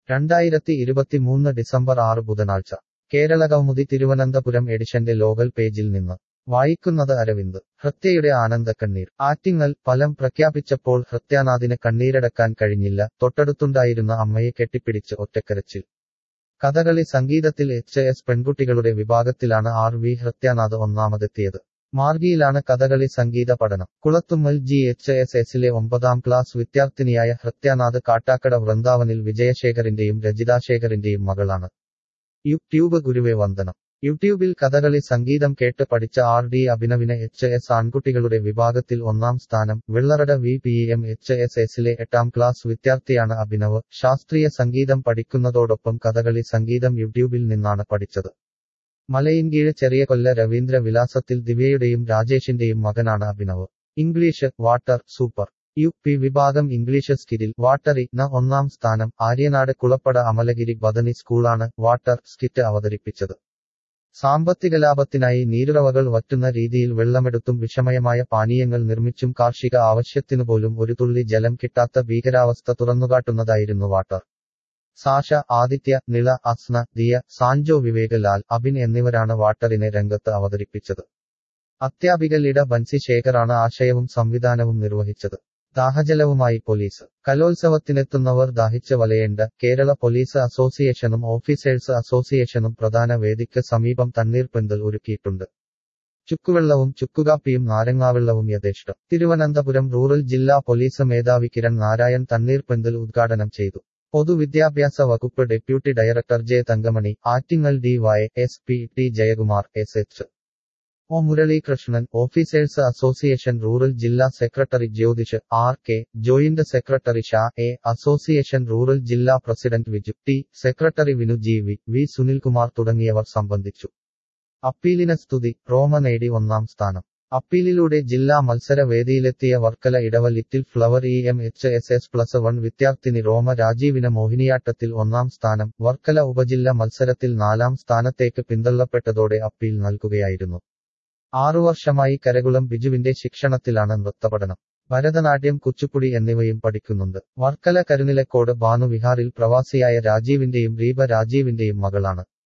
രണ്ടായിരത്തി ഇരുപത്തിമൂന്ന് ഡിസംബർ ആറ് ബുധനാഴ്ച കേരള കൗമുദി തിരുവനന്തപുരം എഡിഷന്റെ ലോകൽ പേജിൽ നിന്ന് വായിക്കുന്നത് അരവിന്ദ് ഹൃത്യയുടെ ആനന്ദക്കണ്ണീർ ആറ്റിങ്ങൽ ഫലം പ്രഖ്യാപിച്ചപ്പോൾ ഹൃത്യാനാഥിന് കണ്ണീരടക്കാൻ കഴിഞ്ഞില്ല തൊട്ടടുത്തുണ്ടായിരുന്ന അമ്മയെ കെട്ടിപ്പിടിച്ച് ഒറ്റക്കരച്ചിൽ കഥകളി സംഗീതത്തിൽ എച്ച് എസ് പെൺകുട്ടികളുടെ വിഭാഗത്തിലാണ് ആർ വി ഹൃത്യാനാഥ് ഒന്നാമതെത്തിയത് മാർഗിയിലാണ് കഥകളി സംഗീത പഠനം കുളത്തുമ്മൽ ജി എച്ച് എസ് എസിലെ ഒമ്പതാം ക്ലാസ് വിദ്യാർത്ഥിനിയായ ഹൃത്യാനാഥ് കാട്ടാക്കട വൃന്ദാവനിൽ വിജയശേഖറിന്റെയും രജിതാശേഖറിന്റെയും മകളാണ് യൂട്യൂബ് ഗുരുവെ വന്ദനം യൂട്യൂബിൽ കഥകളി സംഗീതം കേട്ട് പഠിച്ച ആർ ഡി അഭിനവിന് എച്ച് എസ് ആൺകുട്ടികളുടെ വിഭാഗത്തിൽ ഒന്നാം സ്ഥാനം Vellarada V P M H S എസിലെ എട്ടാം ക്ലാസ് വിദ്യാർത്ഥിയാണ് അഭിനവ് ശാസ്ത്രീയ സംഗീതം പഠിക്കുന്നതോടൊപ്പം കഥകളി സംഗീതം യൂട്യൂബിൽ നിന്നാണ് പഠിച്ചത് മലയിൻകീഴ് ചെറിയ കൊല്ല രവീന്ദ്ര വിലാസത്തിൽ ദിവ്യയുടെയും രാജേഷിന്റെയും മകനാണ് Abhinav English water super U P വിഭാഗം ഇംഗ്ലീഷ് സ്കിറ്റിൽ വാട്ടറി ന ഒന്നാം സ്ഥാനം ആര്യനാട് കുളപ്പട അമലഗിരി ബദനി സ്കൂളാണ് വാട്ടർ സ്കിറ്റ് അവതരിപ്പിച്ചത് സാമ്പത്തിക ലാഭത്തിനായി നീരുറവകൾ വറ്റുന്ന രീതിയിൽ വെള്ളമെടുത്തും വിഷമയമായ പാനീയങ്ങൾ നിർമ്മിച്ചും കാർഷിക ആവശ്യത്തിനുപോലും ഒരു തുള്ളി ജലം കിട്ടാത്ത ഭീകരാവസ്ഥ തുറന്നുകാട്ടുന്നതായിരുന്നു വാട്ടർ സാഷ ആദിത്യ നിള അസ്ന ദിയ സാഞ്ചോ വിവേക് ലാൽ അബിൻ എന്നിവരാണ് വാട്ടറിനെ രംഗത്ത് അവതരിപ്പിച്ചത് അധ്യാപിക ലിഡ ബൻസി ശേഖറാണ് ആശയവും സംവിധാനവും നിർവഹിച്ചത് ദാഹജലവുമായി പോലീസ് കലോത്സവത്തിനെത്തുന്നവർ ദാഹിച്ച് വലയേണ്ട കേരള പോലീസ് അസോസിയേഷനും ഓഫീസേഴ്സ് അസോസിയേഷനും പ്രധാന വേദിക്ക് സമീപം തണ്ണീർപ്പന്തൽ ഒരുക്കിയിട്ടുണ്ട് ചുക്കുവെള്ളവും ചുക്കുകാപ്പിയും നാരങ്ങാവെള്ളവും യഥേഷ്ടം തിരുവനന്തപുരം റൂറൽ ജില്ലാ പോലീസ് മേധാവി കിരൺ നാരായൺ തണ്ണീർപ്പന്തൽ ഉദ്ഘാടനം ചെയ്തു പൊതുവിദ്യാഭ്യാസ വകുപ്പ് deputy director J Thankamani Attingal D Y S P T Jayakumar S H O Muralikrishnan officers association rural ജില്ലാ secretary Jyothish R K joint secretary Sha A association rural ജില്ലാ president Viju T secretary Vinu G V V Sunilkumar തുടങ്ങിയവർ സംബന്ധിച്ചു അപ്പീലിന് സ്തുതി റോമ നേടി ഒന്നാം സ്ഥാനം അപ്പീലിലൂടെ ജില്ലാ മത്സര വേദിയിലെത്തിയ Varkala Edava little flower E M H S S plus one വിദ്യാർത്ഥിനി റോമ രാജീവിന് മോഹിനിയാട്ടത്തിൽ ഒന്നാം സ്ഥാനം വർക്കല ഉപജില്ല മത്സരത്തിൽ നാലാം സ്ഥാനത്തേക്ക് പിന്തള്ളപ്പെട്ടതോടെ അപ്പീൽ നൽകുകയായിരുന്നു ആറു വർഷമായി കരകുളം ബിജുവിന്റെ ശിക്ഷണത്തിലാണ് നൃത്തപഠനം ഭരതനാട്യം കുച്ചുപ്പുടി എന്നിവയും പഠിക്കുന്നുണ്ട് വർക്കല കരുനിലക്കോട് ഭാനുവിഹാറിൽ പ്രവാസിയായ രാജീവിന്റെയും റീബ രാജീവിന്റെയും മകളാണ്